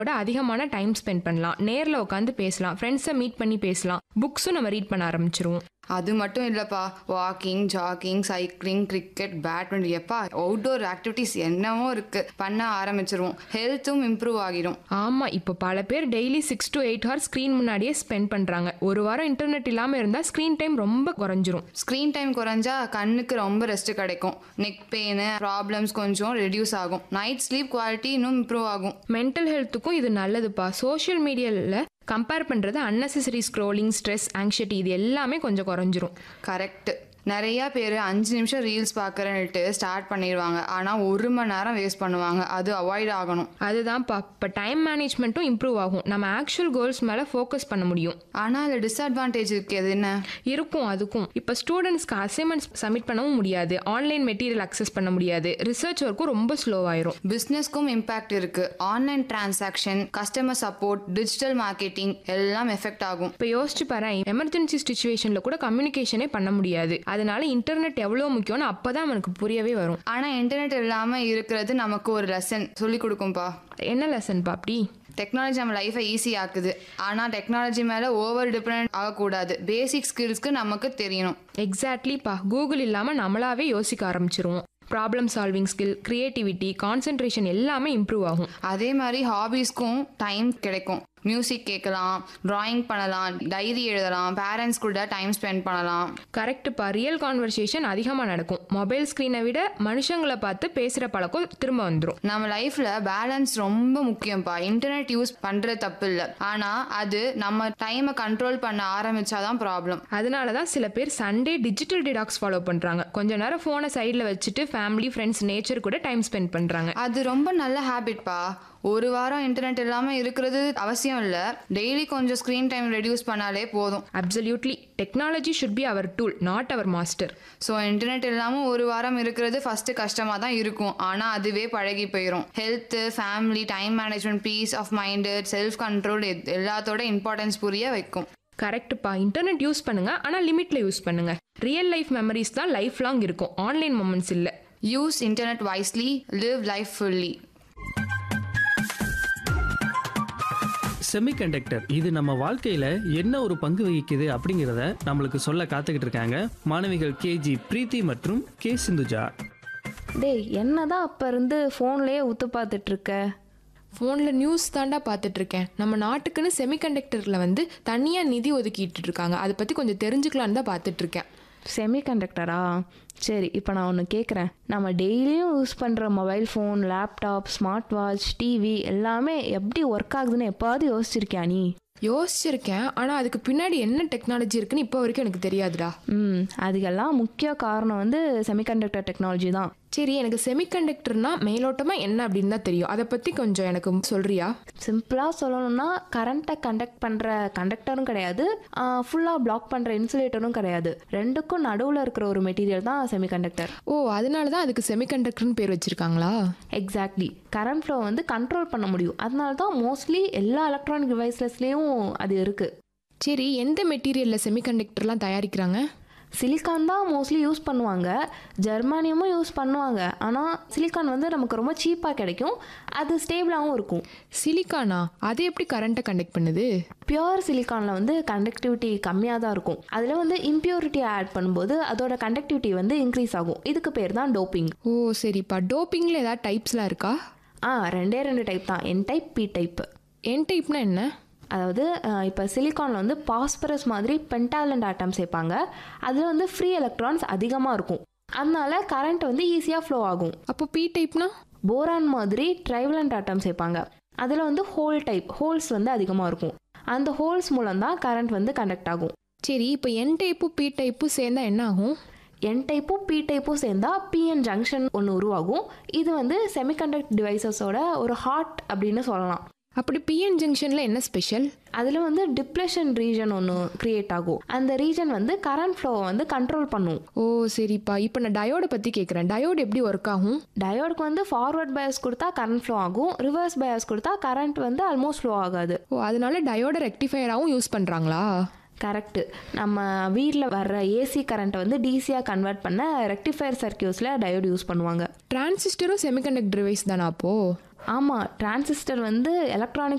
விட அதிகமான time spend பண்ணலாம் நேரில் உட்காந்து பேசலாம் ஃப்ரெண்ட்ஸை மீட் பண்ணி பேசலாம் புக்ஸும் நம்ம ரீட் பண்ண ஆரம்பிச்சிருவோம் அது மட்டும் இல்லைப்பா walking jogging cycling cricket badminton எப்பா அவுட்டோர் ஆக்டிவிட்டீஸ் என்னவோ இருக்கு பண்ண ஆரம்பிச்சிருவோம் ஹெல்த்தும் இம்ப்ரூவ் ஆகிடும் ஆமாம் இப்போ பல பேர் daily six to eight hours screen முன்னாடியே ஸ்பெண்ட் பண்ணுறாங்க ஒரு வாரம் இன்டர்நெட் இல்லாமல் இருந்தால் ஸ்க்ரீன் டைம் ரொம்ப குறைஞ்சிரும் ஸ்க்ரீன் டைம் குறைஞ்சா கண்ணுக்கு ரொம்ப ரெஸ்ட் கிடைக்கும் நெக் பெயின் ப்ராப்ளம்ஸ் கொஞ்சம் ரெடியூஸ் ஆகும் நைட் ஸ்லீப் குவாலிட்டி இன்னும் இம்ப்ரூவ் ஆகும் மென்டல் ஹெல்த்துக்கும் இது நல்லதுப்பா சோஷியல் மீடியாவில் கம்பேர் பண்ணுறது unnecessary ஸ்க்ரோலிங் ஸ்ட்ரெஸ் ஆங்ஷைட்டி இது எல்லாமே கொஞ்சம் குறைஞ்சிரும் கரெக்ட் நிறைய பேர் அஞ்சு நிமிஷம் ரீல்ஸ் பார்க்குறேன்ட்டு ஸ்டார்ட் பண்ணிடுவாங்க ஆனால் ஒரு மணி நேரம் வேஸ்ட் பண்ணுவாங்க அது அவாய்ட் ஆகணும் அதுதான்ப்பா இப்போ டைம் மேனேஜ்மெண்ட்டும் இம்ப்ரூவ் ஆகும் நம்ம ஆக்சுவல் கோல்ஸ் மேலே ஃபோக்கஸ் பண்ண முடியும் ஆனால் அதில் டிஸ்அட்வான்டேஜ் இருக்கு அது என்ன இருக்கும் அதுக்கும் இப்போ ஸ்டூடெண்ட்ஸ்க்கு அசைன்மெண்ட்ஸ் சப்மிட் பண்ணவும் முடியாது ஆன்லைன் மெட்டீரியல் அக்சஸ் பண்ண முடியாது ரிசர்ச் ஒர்க்கும் ரொம்ப ஸ்லோவாயிரும் பிஸ்னஸ்க்கும் இம்பாக்ட் இருக்கு online transaction customer support digital marketing எல்லாம் எஃபெக்ட் ஆகும் இப்போ யோசிச்சு பாரு எமர்ஜென்சி சுச்சுவேஷனில் கூட கம்யூனிகேஷனே பண்ண முடியாது அதனால இன்டர்நெட் எவ்வளோ முக்கியம்னு அப்போ தான் அவனுக்கு புரியவே வரும் ஆனால் இன்டர்நெட் இல்லாமல் இருக்கிறது நமக்கு ஒரு லெசன் சொல்லி கொடுக்கும்பா என்ன லெசன்ப்பா அப்படி டெக்னாலஜி நம்ம லைஃபை ஈஸி ஆக்குது ஆனால் டெக்னாலஜி மேலே ஓவர் டிபெண்ட் ஆகக்கூடாது பேசிக் ஸ்கில்ஸ்க்கு நமக்கு தெரியணும் எக்ஸாக்ட்லிப்பா கூகுள் இல்லாமல் நம்மளாவே யோசிக்க ஆரம்பிச்சிருவோம் problem solving skill creativity concentration எல்லாமே இம்ப்ரூவ் ஆகும் அதே மாதிரி ஹாபீஸ்க்கும் டைம் கிடைக்கும் மியூசிக் கேட்கலாம் டிராயிங் பண்ணலாம் டைரி எழுதலாம் பேரண்ட்ஸ் கூட டைம் ஸ்பெண்ட் பண்ணலாம் கரெக்டுப்பா ரியல் கான்வர்சேஷன் அதிகமாக நடக்கும் மொபைல் ஸ்க்ரீனை விட மனுஷங்களை பார்த்து பேசுகிற பழக்கம் திரும்ப வந்துடும் நம்ம லைஃப்ல பேலன்ஸ் ரொம்ப முக்கியம்ப்பா இன்டர்நெட் யூஸ் பண்றது தப்பு இல்லை ஆனா அது நம்ம டைமை கண்ட்ரோல் பண்ண ஆரம்பிச்சாதான் ப்ராப்ளம் அதனால தான் சில பேர் சண்டே டிஜிட்டல் டிடாக்ஸ் ஃபாலோ பண்ணுறாங்க கொஞ்ச நேரம் ஃபோனை சைடில் வச்சுட்டு ஃபேமிலி ஃப்ரெண்ட்ஸ் நேச்சர் கூட டைம் ஸ்பெண்ட் பண்ணுறாங்க அது ரொம்ப நல்ல ஹேபிட்ப்பா ஒரு வாரம் இன்டர்நெட் இல்லாமல் இருக்கிறது அவசியம் இல்லை டெய்லி கொஞ்சம் ஸ்க்ரீன் டைம் ரெடியூஸ் பண்ணாலே போதும் absolutely technology should be our tool not our master so internet இல்லாமல் ஒரு வாரம் இருக்கிறது ஃபஸ்ட்டு கஷ்டமாக தான் இருக்கும் ஆனால் அதுவே பழகி போயிடும் health family time management peace of mind self control எல்லாத்தோட இம்பார்ட்டன்ஸ் புரிய வைக்கும் கரெக்டுப்பா இன்டர்நெட் யூஸ் பண்ணுங்க ஆனால் லிமிட்ல யூஸ் பண்ணுங்க ரியல் லைஃப் மெமரிஸ் தான் லைஃப் லாங் இருக்கும் ஆன்லைன் மொமெண்ட்ஸ் இல்லை use internet wisely live life fully semiconductor இது நம்ம வாழ்க்கையில என்ன ஒரு பங்கு வகிக்குது அப்படிங்கிறத நம்மளுக்கு சொல்ல காத்துக்கிட்டு இருக்காங்க மாணவிகள் கேஜி பிரீத்தி மற்றும் கே சிந்துஜா டேய் என்னதான் அப்ப இருந்து ஃபோன்லயே உத்து பார்த்துட்டு இருக்க ஃபோனில் நியூஸ் தாண்டா பார்த்துட்டு இருக்கேன் நம்ம நாட்டுக்குன்னு செமிகண்டக்டரில் வந்து தனியாக நிதி ஒதுக்கிட்டு இருக்காங்க அதை பற்றி கொஞ்சம் தெரிஞ்சுக்கலான்னு தான் பார்த்துட்டு இருக்கேன் செமிகண்டக்டரா சரி இப்போ நான் ஒன்று கேட்குறேன் நம்ம டெய்லியும் யூஸ் பண்ணுற mobile phone laptop smart watch TV எல்லாமே எப்படி ஒர்க் ஆகுதுன்னு எப்பாவது யோசிச்சிருக்கியா நீ யோசிச்சிருக்கேன் ஆனால் அதுக்கு பின்னாடி என்ன டெக்னாலஜி இருக்குன்னு இப்போ வரைக்கும் எனக்கு தெரியாதுடா ம் அதுக்கெல்லாம் முக்கிய காரணம் வந்து செமிகண்டக்டர் டெக்னாலஜி தான் சரி எனக்கு செமிகண்டக்டர்னா மேலோட்டமாக என்ன அப்படின்னு தான் தெரியும் அதை பற்றி கொஞ்சம் எனக்கு சொல்றியா சிம்பிளாக சொல்லணும்னா கரண்ட்டை கண்டக்ட் பண்ணுற கண்டக்டரும் கிடையாது ஃபுல்லாக பிளாக் பண்ணுற இன்சுலேட்டரும் கிடையாது ரெண்டுக்கும் நடுவில் இருக்கிற ஒரு மெட்டீரியல் தான் செமிகண்டக்டர் ஓ அதனால தான் அதுக்கு செமிகண்டக்டர்னு பேர் வச்சிருக்காங்களா எக்ஸாக்ட்லி கரண்ட் ஃப்ளோ வந்து கண்ட்ரோல் பண்ண முடியும் அதனால தான் மோஸ்ட்லி எல்லா எலக்ட்ரானிக் டிவைஸ்லஸ்லேயும் அது இருக்குது சரி எந்த மெட்டீரியலில் செமிகண்டக்டர்லாம் தயாரிக்கிறாங்க சிலிக்கான் தான் மோஸ்ட்லி யூஸ் பண்ணுவாங்க ஜெர்மானியமும் யூஸ் பண்ணுவாங்க ஆனால் சிலிக்கான் வந்து நமக்கு ரொம்ப சீப்பாக கிடைக்கும் அது ஸ்டேபிளாகவும் இருக்கும் சிலிக்கானா அது எப்படி கரண்ட்டை கண்டக்ட் பண்ணுது பியோர் சிலிக்கானில் வந்து கண்டக்டிவிட்டி கம்மியாக தான் இருக்கும் அதில் வந்து இம்ப்யூரிட்டி ஆட் பண்ணும்போது அதோட கண்டக்டிவிட்டி வந்து இன்க்ரீஸ் ஆகும் இதுக்கு பேர் தான் டோப்பிங் ஓ சரிப்பா டோப்பிங்கில் ஏதாவது டைப்ஸ்லாம் இருக்கா ஆ ரெண்டே ரெண்டு டைப் தான் N type P type N டைப்னா என்ன அதாவது இப்போ சிலிக்கானில் வந்து பாஸ்பரஸ் மாதிரி பென்டாலண்ட் ஆட்டம் சேர்ப்பாங்க அதில் வந்து ஃப்ரீ எலக்ட்ரான்ஸ் அதிகமாக இருக்கும் அதனால கரண்ட் வந்து ஈஸியாக ஃப்ளோ ஆகும் அப்போ பி டைப்னா போரான் மாதிரி ட்ரைவலண்ட் ஆட்டம் சேர்ப்பாங்க அதில் வந்து ஹோல் டைப் ஹோல்ஸ் வந்து அதிகமாக இருக்கும் அந்த ஹோல்ஸ் மூலம் தான் கரண்ட் வந்து கண்டக்ட் ஆகும் சரி இப்போ என் டைப்பும் பி டைப்பும் சேர்ந்தா என்ன ஆகும் என் டைப்பும் பி டைப்பும் சேர்ந்தா பிஎன் ஜங்ஷன் ஒன்று உருவாகும் இது வந்து செமிகண்டக்ட் டிவைசஸோட ஒரு ஹார்ட் அப்படின்னு சொல்லலாம் அப்படி பிஎன் ஜங்ஷனில் என்ன ஸ்பெஷல் அதில் வந்து டிப்ளஷன் ரீஜன் ஒன்று கிரியேட் ஆகும் அந்த ரீஜன் வந்து கரண்ட் ஃப்ளோவை வந்து கண்ட்ரோல் பண்ணும் ஓ சரிப்பா இப்போ நான் டயோடை பற்றி கேட்குறேன் டயோடு எப்படி ஒர்க் ஆகும் டயோடுக்கு வந்து ஃபார்வர்ட் பயஸ் கொடுத்தா கரண்ட் ஃப்ளோ ஆகும் ரிவர்ஸ் பயஸ் கொடுத்தா கரண்ட் வந்து ஆல்மோஸ்ட் ஃப்ளோ ஆகாது ஓ அதனால டயோட ரெக்டிஃபையராகவும் யூஸ் பண்ணுறாங்களா கரெக்டு நம்ம வீட்டில் வர்ற ஏசி கரண்ட்டை வந்து டிசியாக கன்வெர்ட் பண்ண ரெக்டிஃபயர் சர்க்கியூஸில் டயோடு யூஸ் பண்ணுவாங்க டிரான்சிஸ்டரும் செமிகண்டக்டர் டிவைஸ் தானா அப்போ ஆமாம் டிரான்சிஸ்டர் வந்து எலக்ட்ரானிக்